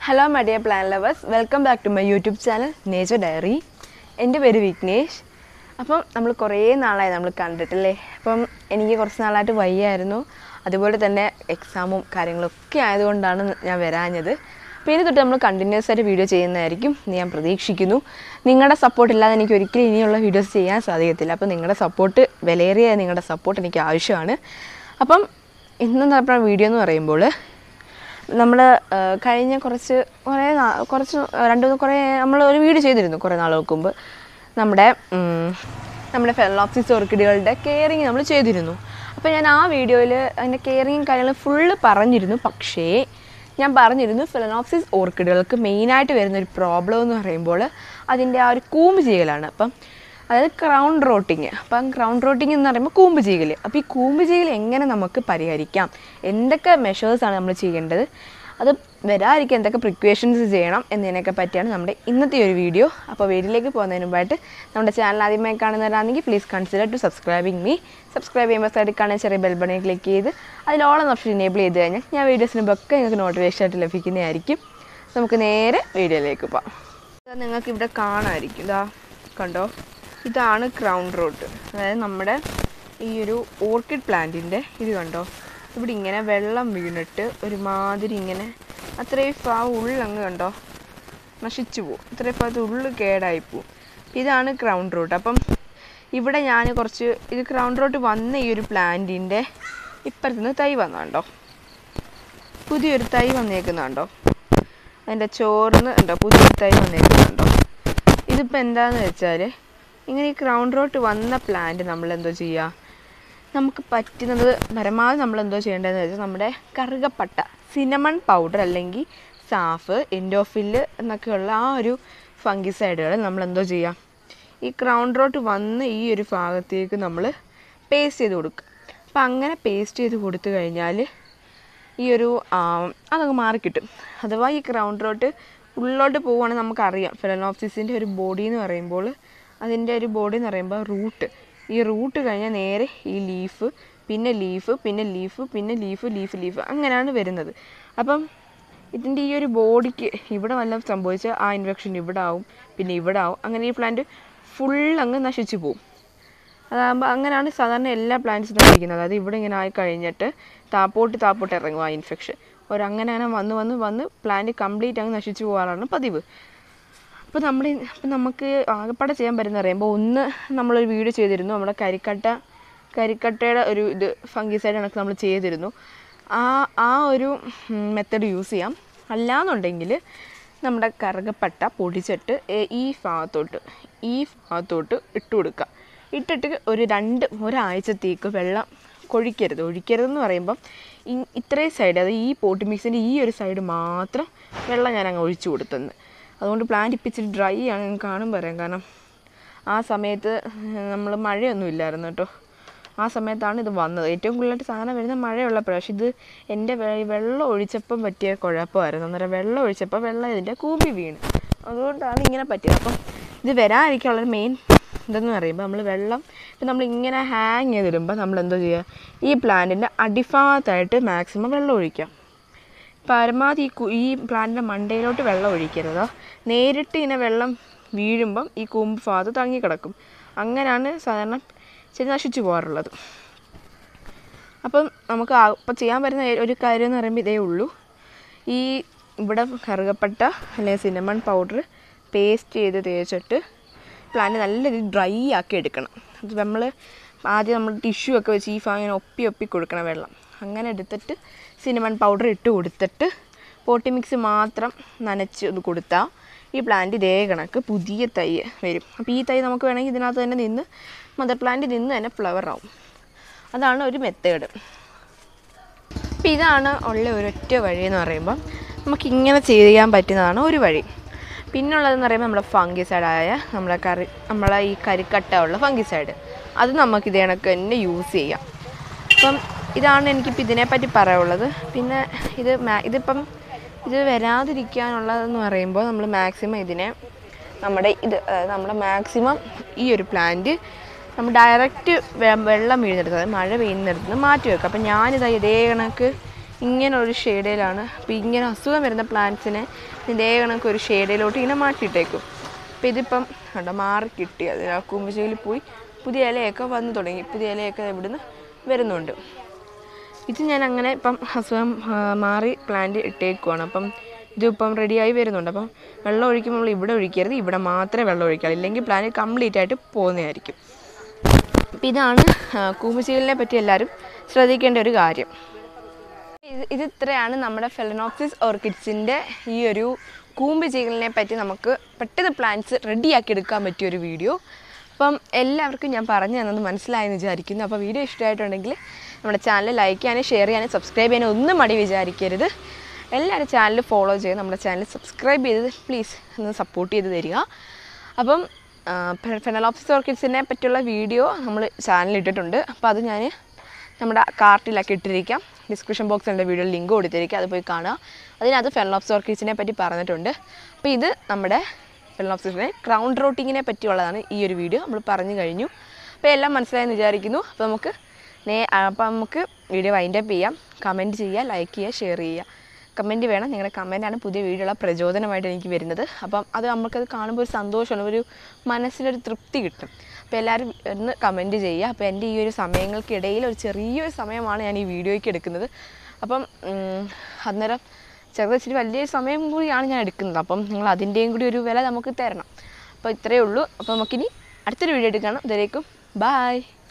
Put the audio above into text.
hello my dear plant lovers welcome back to my YouTube channel nature diary എൻ്റെ പേര് വിഘ്നേഷ് അപ്പം നമ്മൾ കുറേ നാളായി നമ്മൾ കണ്ടിട്ടില്ലേ അപ്പം എനിക്ക് കുറച്ച് നാളായിട്ട് വയ്യായിരുന്നു അതുപോലെ തന്നെ എക്സാമും കാര്യങ്ങളൊക്കെ ആയതുകൊണ്ടാണ് ഞാൻ വരാഞ്ഞത് അപ്പോൾ ഇനി തൊട്ട് നമ്മൾ കണ്ടിന്യൂസ് ആയിട്ട് വീഡിയോ ചെയ്യുന്നതായിരിക്കും എന്ന് ഞാൻ പ്രതീക്ഷിക്കുന്നു നിങ്ങളുടെ സപ്പോർട്ട് ഇല്ലാതെ എനിക്ക് ഒരിക്കലും ഇനിയുള്ള വീഡിയോസ് ചെയ്യാൻ സാധിക്കത്തില്ല അപ്പോൾ നിങ്ങളുടെ സപ്പോർട്ട് വിലയേറിയ നിങ്ങളുടെ സപ്പോർട്ട് എനിക്ക് ആവശ്യമാണ് അപ്പം ഇന്ന് നടക്കുന്ന വീഡിയോ എന്ന് പറയുമ്പോൾ നമ്മൾ കഴിഞ്ഞ കുറച്ച് കുറേ നാ- കുറച്ച് രണ്ട് മൂന്ന് കുറേ നമ്മൾ ഒരു വീഡിയോ ചെയ്തിരുന്നു കുറേ നാളുകൾക്ക് മുമ്പ് നമ്മുടെ ഉം, നമ്മുടെ ഫെലോപ്സിസ് ഓർക്കിഡുകളുടെ കെയറിങ് നമ്മൾ ചെയ്തിരുന്നു അപ്പോൾ ഞാൻ ആ വീഡിയോയിൽ അതിൻ്റെ കെയറിങ്ങും കാര്യങ്ങളും ഫുള്ള് പറഞ്ഞിരുന്നു പക്ഷേ ഞാൻ പറഞ്ഞിരുന്നു ഫിലനോപ്സിസ് ഓർക്കിഡുകൾക്ക് മെയിനായിട്ട് വരുന്ന ഒരു പ്രോബ്ലം എന്ന് പറയുമ്പോൾ അതിൻ്റെ ആ ഒരു കൂമ്പ് ചെയ്യലാണ് അപ്പം അതായത് ക്രൗൺ റോട്ടിങ് അപ്പം ക്രൗൺ റോട്ടിങ് എന്ന് പറയുമ്പോൾ കൂമ്പ് ചീകൽ അപ്പോൾ ഈ കൂമ്പ് ചീകൽ എങ്ങനെ നമുക്ക് പരിഹരിക്കാം എന്തൊക്കെ മെഷേഴ്സാണ് നമ്മൾ ചെയ്യേണ്ടത് അത് വരാതിരിക്കാൻ എന്തൊക്കെ പ്രിക്വേഷൻസ് ചെയ്യണം എന്നതിനൊക്കെ പറ്റിയാണ് നമ്മുടെ ഇന്നത്തെ ഒരു വീഡിയോ അപ്പോൾ വീഡിയോയിലേക്ക് പോകുന്നതിന് മുമ്പായിട്ട് നമ്മുടെ ചാനൽ ആദ്യമായി കാണുന്നവരാണെങ്കിൽ please consider to subscribing me subscribe ചെയ്യുമ്പോൾ സൈഡിൽ കാണാൻ ചെറിയ ബെൽ ബട്ടൺ ക്ലിക്ക് ചെയ്ത് അതിൽ ഓളം ഓപ്ഷൻ ഇനേബിൾ ചെയ്ത് കഴിഞ്ഞാൽ ഞാൻ വീഡിയോസിന് ഒക്കെ നിങ്ങൾക്ക് നോട്ടിഫിക്കേഷൻ ആയിട്ട് ലഭിക്കുന്നതായിരിക്കും നമുക്ക് നേരെ വീഡിയോയിലേക്ക് പോകാം ഇതാ നിങ്ങൾക്ക് ഇവിടെ കാണാമായിരിക്കും ഇതാ കണ്ടോ ഇതാണ് ക്രൗൺ റോട്ട് അതായത് നമ്മുടെ ഈ ഒരു ഓർക്കിഡ് പ്ലാന്റിൻ്റെ ഇത് കണ്ടോ ഇവിടെ ഇങ്ങനെ വെള്ളം വീണിട്ട് ഒരുമാതിരി ഇങ്ങനെ അത്രയും ഭാ ഉള്ളങ്ങ് കണ്ടോ നശിച്ചു പോകും ഇത്രയും ഭാഗത്ത് ഉള്ളു കേടായി പോവും ഇതാണ് ക്രൗൺ റൂട്ട് അപ്പം ഇവിടെ ഞാൻ കുറച്ച് ഇത് ക്രൗൺ റൂട്ട് വന്ന ഈ ഒരു പ്ലാന്റിൻ്റെ ഇപ്പുറത്തുനിന്ന് തൈ വന്നുണ്ടോ പുതിയൊരു തൈ വന്നേക്കുന്നുണ്ടോ അതിൻ്റെ ചോറിന് ഉണ്ടോ പുതിയൊരു തൈ വന്നേക്കുന്നുണ്ടോ ഇതിപ്പോൾ എന്താന്ന് വെച്ചാൽ ഇങ്ങനെ ഈ ക്രൗൺ റോട്ട് വന്ന പ്ലാന്റ് നമ്മൾ എന്തോ ചെയ്യുക നമുക്ക് പറ്റുന്നത് പരമാവധി നമ്മൾ എന്തോ ചെയ്യേണ്ടതെന്ന് വെച്ചാൽ നമ്മുടെ കറുകപ്പട്ട സിനമൺ പൗഡർ അല്ലെങ്കിൽ സാഫ് എൻഡോഫില്ല് എന്നൊക്കെയുള്ള ആ ഒരു ഫംഗിസൈഡുകൾ നമ്മൾ എന്തോ ചെയ്യാം ഈ ക്രൗൺ റോട്ട് വന്ന് ഈ ഒരു ഭാഗത്തേക്ക് നമ്മൾ പേസ്റ്റ് ചെയ്ത് കൊടുക്കുക അപ്പം അങ്ങനെ പേസ്റ്റ് ചെയ്ത് കൊടുത്തു കഴിഞ്ഞാൽ ഈ ഒരു ആ, അതങ്ങ് മാറിക്കിട്ടും അഥവാ ഈ ക്രൗൺ റോട്ട് ഉള്ളോട്ട് പോവുകയാണെങ്കിൽ നമുക്കറിയാം ഫിലനോപ്സിസിൻ്റെ ഒരു ബോഡി എന്ന് പറയുമ്പോൾ അതിൻ്റെ ഒരു ബോഡി എന്ന് പറയുമ്പോൾ റൂട്ട് ഈ റൂട്ട് കഴിഞ്ഞാൽ നേരെ ഈ ലീഫ് പിന്നെ ലീഫ് പിന്നെ ലീഫ് പിന്നെ ലീഫ് ലീഫ് ലീഫ് അങ്ങനെയാണ് വരുന്നത് അപ്പം ഇതിൻ്റെ ഈ ഒരു ബോഡിക്ക് ഇവിടെ വല്ലതും സംഭവിച്ചാൽ ആ ഇൻഫെക്ഷൻ ഇവിടെ ആവും പിന്നെ ഇവിടെ ആവും അങ്ങനെ ഈ പ്ലാന്റ് ഫുൾ അങ്ങ് നശിച്ചു പോകും അതാകുമ്പോൾ അങ്ങനെയാണ് സാധാരണ എല്ലാ പ്ലാന്റ്സും നശിക്കുന്നത് അതായത് ഇവിടെ ഇങ്ങനെ ആയി കഴിഞ്ഞിട്ട് താപ്പോട്ട് താപ്പോട്ട് ഇറങ്ങും ആ ഇൻഫെക്ഷൻ ഒരു അങ്ങനെ അങ്ങനെ വന്ന് വന്ന് വന്ന് പ്ലാന്റ് കംപ്ലീറ്റ് അങ്ങ് നശിച്ചു പോകാറാണ് പതിവ് അപ്പോൾ നമ്മുടെ അപ്പം നമുക്ക് ആകെപ്പാടെ ചെയ്യാൻ പറ്റുന്ന പറയുമ്പോൾ ഒന്ന് നമ്മളൊരു വീഡിയോ ചെയ്തിരുന്നു നമ്മുടെ കരിക്കട്ട കരിക്കട്ടയുടെ ഒരു ഇത് ഫംഗിസൈഡ് കണക്ക് നമ്മൾ ചെയ്തിരുന്നു ആ ആ ഒരു മെത്തഡ് യൂസ് ചെയ്യാം അല്ലാന്നുണ്ടെങ്കിൽ നമ്മുടെ കറുകപ്പട്ട പൊടിച്ചിട്ട് ഏ- ഈ ഭാഗത്തോട്ട് ഈ ഭാഗത്തോട്ട് ഇട്ട് കൊടുക്കുക ഇട്ടിട്ട് ഒരു രണ്ട് ഒരാഴ്ചത്തേക്ക് വെള്ളം കൊഴിക്കരുത് ഒഴിക്കരുതെന്ന് പറയുമ്പം ഈ ഇത്രയും സൈഡ് അതായത് ഈ പോട്ടി മിക്സിൻ്റെ ഈ ഒരു സൈഡ് മാത്രം വെള്ളം ഞാൻ അങ്ങ് ഒഴിച്ചു കൊടുത്തെന്ന് അതുകൊണ്ട് പ്ലാന്റ് ഇപ്പം ഇച്ചിരി ഡ്രൈ ആണ് ഞാൻ കാണുമ്പോൾ പറയാം കാരണം ആ സമയത്ത് നമ്മൾ മഴയൊന്നും ഇല്ലായിരുന്നു കേട്ടോ ആ സമയത്താണ് ഇത് വന്നത് ഏറ്റവും കൂടുതലായിട്ട് സാധനം വരുന്ന മഴയുള്ളപ്പോഴാണ് പക്ഷെ ഇത് എൻ്റെ വെ- വെള്ളം ഒഴിച്ചപ്പം പറ്റിയ കുഴപ്പമായിരുന്നു അന്നേരം വെള്ളം ഒഴിച്ചപ്പോൾ വെള്ളം ഇതിൻ്റെ കൂമ്പി വീണ് അതുകൊണ്ടാണ് ഇങ്ങനെ പറ്റിയത് അപ്പം ഇത് വരാതിരിക്കാനുള്ള മെയിൻ ഇതെന്ന് പറയുമ്പോൾ നമ്മൾ വെള്ളം ഇപ്പം നമ്മൾ ഇങ്ങനെ ഹാങ് ചെയ്തിടുമ്പോൾ നമ്മൾ എന്തോ ചെയ്യുക ഈ പ്ലാന്റിൻ്റെ അടിഭാഗത്തായിട്ട് മാക്സിമം വെള്ളം ഒഴിക്കാം പരമാവധി ഈ കു- ഈ പ്ലാന്റിൻ്റെ മണ്ടയിലോട്ട് വെള്ളം ഒഴിക്കരുത് നേരിട്ട് ഇങ്ങനെ വെള്ളം വീഴുമ്പം ഈ കൂമ്പ് ഭാഗത്ത് തങ്ങിക്കിടക്കും അങ്ങനെയാണ് സാധാരണ ചെടി നശിച്ചു പോകാറുള്ളത് അപ്പം നമുക്ക് അപ്പം ചെയ്യാൻ പറ്റുന്ന ഏ- ഒരു കാര്യം എന്ന് പറയുമ്പോൾ ഇതേ ഉള്ളൂ ഈ ഇവിടെ കറുകപ്പട്ട അല്ലെങ്കിൽ സിനമൺ പൗഡർ പേസ്റ്റ് ചെയ്ത് തേച്ചിട്ട് പ്ലാന്റ് നല്ല രീതിയിൽ ഡ്രൈ ആക്കി എടുക്കണം അത് നമ്മൾ ആദ്യം നമ്മൾ ടിഷ്യൂ ഒക്കെ വെച്ച് ഈ ഭാഗം ഇങ്ങനെ ഒപ്പി ഒപ്പി കൊടുക്കണം വെള്ളം അങ്ങനെ എടുത്തിട്ട് സിനമൺ പൗഡർ ഇട്ട് കൊടുത്തിട്ട് പോട്ടി മിക്സ് മാത്രം നനച്ച് ഇത് കൊടുത്താൽ ഈ പ്ലാന്റ് ഇതേ കണക്ക് പുതിയ തൈ വരും അപ്പോൾ ഈ തൈ നമുക്ക് വേണമെങ്കിൽ ഇതിനകത്ത് തന്നെ നിന്ന് മദർ പ്ലാന്റ് നിന്ന് തന്നെ ഫ്ലവർ ആവും അതാണ് ഒരു മെത്തേഡ് അപ്പം ഇതാണ് ഉള്ള ഒരൊറ്റ വഴി എന്ന് പറയുമ്പോൾ നമുക്കിങ്ങനെ ചെയ്യാൻ പറ്റുന്നതാണ് ഒരു വഴി പിന്നുള്ളതെന്ന് പറയുമ്പോൾ നമ്മുടെ ഫംഗിസൈഡായ നമ്മളെ കറി നമ്മളെ ഈ കരിക്കട്ട ഉള്ള ഫംഗിസൈഡ് അത് നമുക്ക് ഇതേ കണക്ക് തന്നെ യൂസ് ചെയ്യാം അപ്പം ഇതാണ് എനിക്കിപ്പോൾ ഇതിനെപ്പറ്റി പറയാനുള്ളത് പിന്നെ ഇത് മാ ഇതിപ്പം ഇത് വരാതിരിക്കാനുള്ളതെന്ന് പറയുമ്പോൾ നമ്മൾ മാക്സിമം ഇതിനെ നമ്മുടെ ഇത് അതായത് നമ്മുടെ മാക്സിമം ഈ ഒരു പ്ലാന്റ് നമ്മൾ ഡയറക്റ്റ് വെള്ളം വീഴുന്നിടത്ത് അതായത് മഴ പെയ്യുന്നിടത്ത് നിന്ന് മാറ്റി വെക്കുക അപ്പം ഞാനിതാ ഇതേ കണക്ക് ഇങ്ങനെ ഒരു ഷെയ്ഡിലാണ് അപ്പോൾ ഇങ്ങനെ അസുഖം വരുന്ന പ്ലാന്റ്സിനെ ഇതിൻ്റെ കണക്ക് ഒരു ഷെയ്ഡിലോട്ട് ഇങ്ങനെ മാറ്റിയിട്ടേക്കും അപ്പോൾ ഇതിപ്പം കണ്ടോ മാറി കിട്ടി അത് ആ കൂമ്പശ്ശേരിയിൽ പോയി പുതിയ ഇലയൊക്കെ വന്നു തുടങ്ങി പുതിയ ഇലയൊക്കെ ഇവിടുന്ന് വരുന്നുണ്ട് ഇത് ഞാൻ അങ്ങനെ ഇപ്പം അസുഖം ആ, മാറി പ്ലാന്റ് ഇട്ടേക്കുവാണ് അപ്പം ഇതിപ്പം റെഡിയായി വരുന്നുണ്ട് അപ്പം വെള്ളം ഒഴിക്കുമ്പോൾ നമ്മൾ ഇവിടെ ഒഴിക്കരുത് ഇവിടെ മാത്രമേ വെള്ളം ഒഴിക്കാവൂ ഇല്ലെങ്കിൽ പ്ലാന്റ് കംപ്ലീറ്റ് ആയിട്ട് പോകുന്നതായിരിക്കും അപ്പം ഇതാണ് കൂമ്പുചീലിനെ പറ്റി എല്ലാവരും ശ്രദ്ധിക്കേണ്ട ഒരു കാര്യം ഇത് ഇത് ഇത്രയാണ് നമ്മുടെ ഫെലനോപ്സിസ് ഓർക്കിഡ്സിൻ്റെ ഈ ഒരു കൂമ്പ് ചീകലിനെ പറ്റി നമുക്ക് പെട്ടെന്ന് പ്ലാന്റ്സ് റെഡിയാക്കി എടുക്കാൻ പറ്റിയ ഒരു വീഡിയോ അപ്പം എല്ലാവർക്കും ഞാൻ പറഞ്ഞു തന്നത് മനസ്സിലായെന്ന് വിചാരിക്കുന്നു അപ്പോൾ വീഡിയോ ഇഷ്ടമായിട്ടുണ്ടെങ്കിൽ നമ്മുടെ ചാനൽ ലൈക്ക് ചെയ്യാനും ഷെയർ ചെയ്യാനും സബ്സ്ക്രൈബ് ചെയ്യാനും ഒന്നും മടി വിചാരിക്കരുത് എല്ലാവരും ചാനൽ ഫോളോ ചെയ്ത് നമ്മുടെ ചാനൽ സബ്സ്ക്രൈബ് ചെയ്ത് പ്ലീസ് ഒന്ന് സപ്പോർട്ട് ചെയ്ത് തരിക അപ്പം ഫെനലോപ്സിസ് ഓർക്കിഡ്സിനെ പറ്റിയുള്ള വീഡിയോ നമ്മൾ ചാനലിൽ ഇട്ടിട്ടുണ്ട് അപ്പോൾ അത് ഞാൻ നമ്മുടെ കാർട്ടിലൊക്കെ ഇട്ടിരിക്കാം ഡിസ്ക്രിപ്ഷൻ ബോക്സിൻ്റെ വീഡിയോ ലിങ്ക് കൊടുത്തിരിക്കുക അത് പോയി കാണുക അതിനകത്ത് ഫെനലോപ്സ് ഓർക്കിഡ്സിനെ പറ്റി പറഞ്ഞിട്ടുണ്ട് അപ്പോൾ ഇത് നമ്മുടെ ഫെനലോപ്സിനെ ക്രൗണ്ട് റോട്ടിങ്ങിനെ പറ്റിയുള്ളതാണ് ഈ ഒരു വീഡിയോ നമ്മൾ പറഞ്ഞു കഴിഞ്ഞു അപ്പോൾ എല്ലാം മനസ്സിലായെന്ന് വിചാരിക്കുന്നു അപ്പോൾ നമുക്ക് നേ അപ്പോൾ നമുക്ക് വീഡിയോ വൈൻഡപ്പ് ചെയ്യാം കമൻറ്റ് ചെയ്യുക ലൈക്ക് ചെയ്യുക ഷെയർ ചെയ്യുക കമൻറ്റ് വേണം നിങ്ങളുടെ കമൻറ്റാണ് പുതിയ വീഡിയോയുള്ള പ്രചോദനമായിട്ട് എനിക്ക് വരുന്നത് അപ്പം അത് നമുക്കത് കാണുമ്പോൾ ഒരു സന്തോഷമാണ് ഒരു മനസ്സിനൊരു തൃപ്തി കിട്ടും അപ്പോൾ എല്ലാവരും ഒന്ന് കമൻറ്റ് ചെയ്യുക അപ്പോൾ എൻ്റെ ഈ ഒരു സമയങ്ങൾക്കിടയിൽ ഒരു ചെറിയൊരു സമയമാണ് ഞാൻ ഈ വീഡിയോയ്ക്ക് എടുക്കുന്നത് അപ്പം ഉം, അന്നേരം ചെറുത് ഇച്ചിരി വലിയൊരു സമയം കൂടിയാണ് ഞാൻ എടുക്കുന്നത് അപ്പം നിങ്ങൾ അതിൻ്റെയും കൂടി ഒരു വില നമുക്ക് തരണം അപ്പോൾ ഇത്രയേ ഉള്ളൂ അപ്പോൾ നമുക്കിനി അടുത്തൊരു വീഡിയോ എടുക്കണം ഇതുവരേക്കും ബായ്